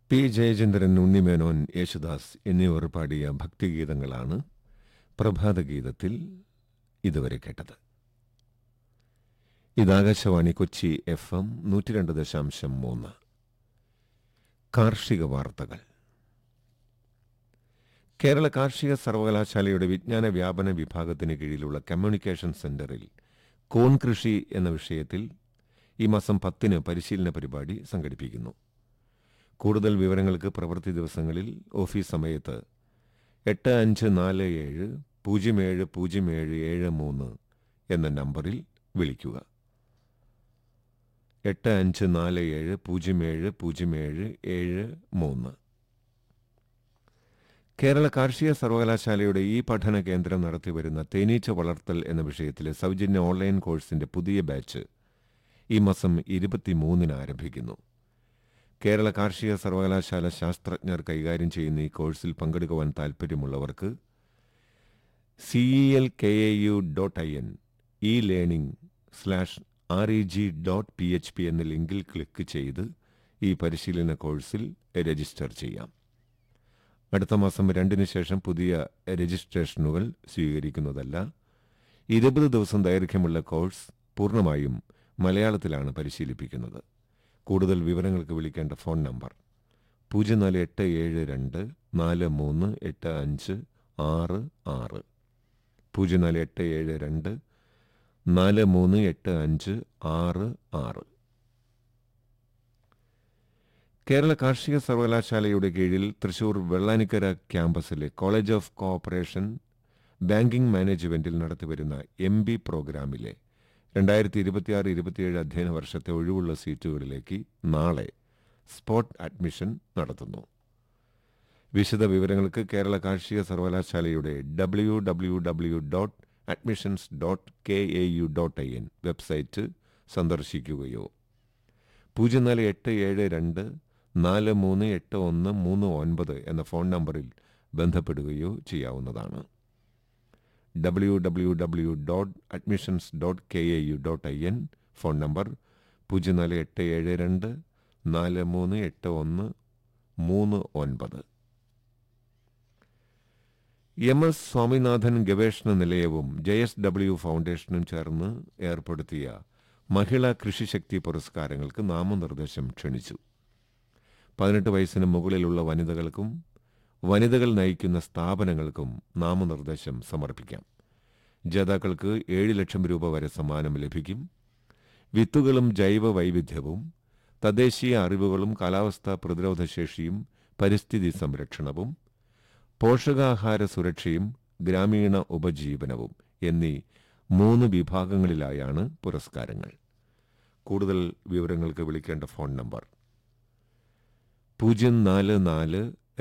P Jayachandran Unni Menon Yesudas എന്നിവർ പാടിയ ഭക്തിഗീതങ്ങളാണ് പ്രഭാതഗീതത്തിൽ ഇതുവരെ കേട്ടത് ഇത് ആകാശവാണി കൊച്ചി എഫ് എം നൂറ്റി രണ്ട് ദശാംശം മൂന്ന് കാർഷിക വാർത്തകൾ കേരള കാർഷിക സർവകലാശാലയുടെ വിജ്ഞാന വ്യാപന വിഭാഗത്തിന് കീഴിലുള്ള കമ്മ്യൂണിക്കേഷൻ സെന്ററിൽ കോൺ കൃഷി എന്ന വിഷയത്തിൽ ഈ മാസം പത്തിന് പരിശീലന പരിപാടി സംഘടിപ്പിക്കുന്നു കൂടുതൽ വിവരങ്ങൾക്ക് പ്രവൃത്തി ദിവസങ്ങളിൽ ഓഫീസ് സമയത്ത് എട്ട് അഞ്ച് നാല് ഏഴ് പൂജ്യം ഏഴ് പൂജ്യം ഏഴ് ഏഴ് മൂന്ന് എന്ന നമ്പറിൽ വിളിക്കുക എട്ട് അഞ്ച് നാല് ഏഴ് പൂജ്യം ഏഴ് പൂജ്യം ഏഴ് ഏഴ് മൂന്ന് കേരള കാർഷിക സർവകലാശാലയുടെ ഈ പഠന കേന്ദ്രം നടത്തിവരുന്ന തേനീച്ച വളർത്തൽ എന്ന വിഷയത്തിലെ സൗജന്യ ഓൺലൈൻ കോഴ്സിന്റെ പുതിയ ബാച്ച് ഈ മാസം ഇരുപത്തിമൂന്നിന് ആരംഭിക്കുന്നു കേരള കാർഷിക സർവകലാശാല ശാസ്ത്രജ്ഞർ കൈകാര്യം ചെയ്യുന്ന ഈ കോഴ്സിൽ പങ്കെടുക്കുവാൻ താൽപ്പര്യമുള്ളവർക്ക് C E L K A U dot I N E learning slash R E G dot P H P എന്ന ലിങ്കിൽ ക്ലിക്ക് ചെയ്ത് ഈ പരിശീലന കോഴ്സിൽ രജിസ്റ്റർ ചെയ്യാം അടുത്ത മാസം രണ്ടിന് ശേഷം പുതിയ രജിസ്ട്രേഷനുകൾ സ്വീകരിക്കുന്നതല്ല ഇരുപത് ദിവസം ദൈർഘ്യമുള്ള കോഴ്സ് പൂർണ്ണമായും മലയാളത്തിലാണ് പരിശീലിപ്പിക്കുന്നത് കൂടുതൽ വിവരങ്ങൾക്ക് വിളിക്കേണ്ട ഫോൺ നമ്പർ പൂജ്യം നാല് എട്ട് ഏഴ് രണ്ട് നാല് മൂന്ന് എട്ട് അഞ്ച് ആറ് ആറ് പൂജ്യം നാല് എട്ട് ഏഴ് രണ്ട് നാല് മൂന്ന് എട്ട് അഞ്ച് ആറ് ആറ് കേരള കാർഷിക സർവകലാശാലയുടെ കീഴിൽ തൃശൂർ വെള്ളാനിക്കര ക്യാമ്പസിലെ കോളേജ് ഓഫ് കോഓപ്പറേഷൻ ബാങ്കിംഗ് മാനേജ്മെന്റിൽ നടത്തിവരുന്ന എം ബി പ്രോഗ്രാമിലെ രണ്ടായിരത്തി ഇരുപത്തിയാറ് ഇരുപത്തിയേഴ് അധ്യയന വർഷത്തെ ഒഴിവുള്ള സീറ്റുകളിലേക്ക് നാളെ സ്പോട്ട് അഡ്മിഷൻ നടത്തുന്നു വിശദ വിവരങ്ങൾക്ക് കേരള കാർഷിക സർവകലാശാലയുടെ W W W dot admissions dot K A U dot I N website സന്ദർശിക്കുകയോ പൂജ്യം നാല് എട്ട് ഏഴ് രണ്ട് നാല് മൂന്ന് എട്ട് ഒന്ന് മൂന്ന് ഒൻപത് എന്ന ഫോൺ നമ്പറിൽ ബന്ധപ്പെടുകയോ ചെയ്യാവുന്നതാണ് W W W dot admissions dot K A U dot I N phone number പൂജ്യം നാല് എട്ട് ഏഴ് രണ്ട് നാല് മൂന്ന് എട്ട് ഒന്ന് മൂന്ന് ഒൻപത് എം എസ് സ്വാമിനാഥൻ ഗവേഷണ നിലയവും ജെ എസ് ഡബ്ല്യു ഫൗണ്ടേഷനും ചേർന്ന് ഏർപ്പെടുത്തിയ മഹിളാ കൃഷിശക്തി പുരസ്കാരങ്ങൾക്ക് നാമനിർദ്ദേശം ക്ഷണിച്ചു പതിനെട്ട് വയസ്സിന് മുകളിലുള്ള വനിതകൾക്കും വനിതകൾ നയിക്കുന്ന സ്ഥാപനങ്ങൾക്കും നാമനിർദ്ദേശം സമർപ്പിക്കാം ജേതാക്കൾക്ക് ഏഴ് ലക്ഷം രൂപ വരെ സമ്മാനം ലഭിക്കും വിത്തുകളും ജൈവ വൈവിധ്യവും തദ്ദേശീയ അറിവുകളും കാലാവസ്ഥാ പ്രതിരോധശേഷിയും പരിസ്ഥിതി സംരക്ഷണവും പോഷകാഹാര സുരക്ഷയും ഗ്രാമീണ ഉപജീവനവും എന്നീ മൂന്ന് വിഭാഗങ്ങളിലായാണ് പുരസ്കാരങ്ങൾ കൂടുതൽ വിവരങ്ങൾക്ക് വിളിക്കേണ്ട ഫോൺ നമ്പർ പൂജ്യം നാല് നാല്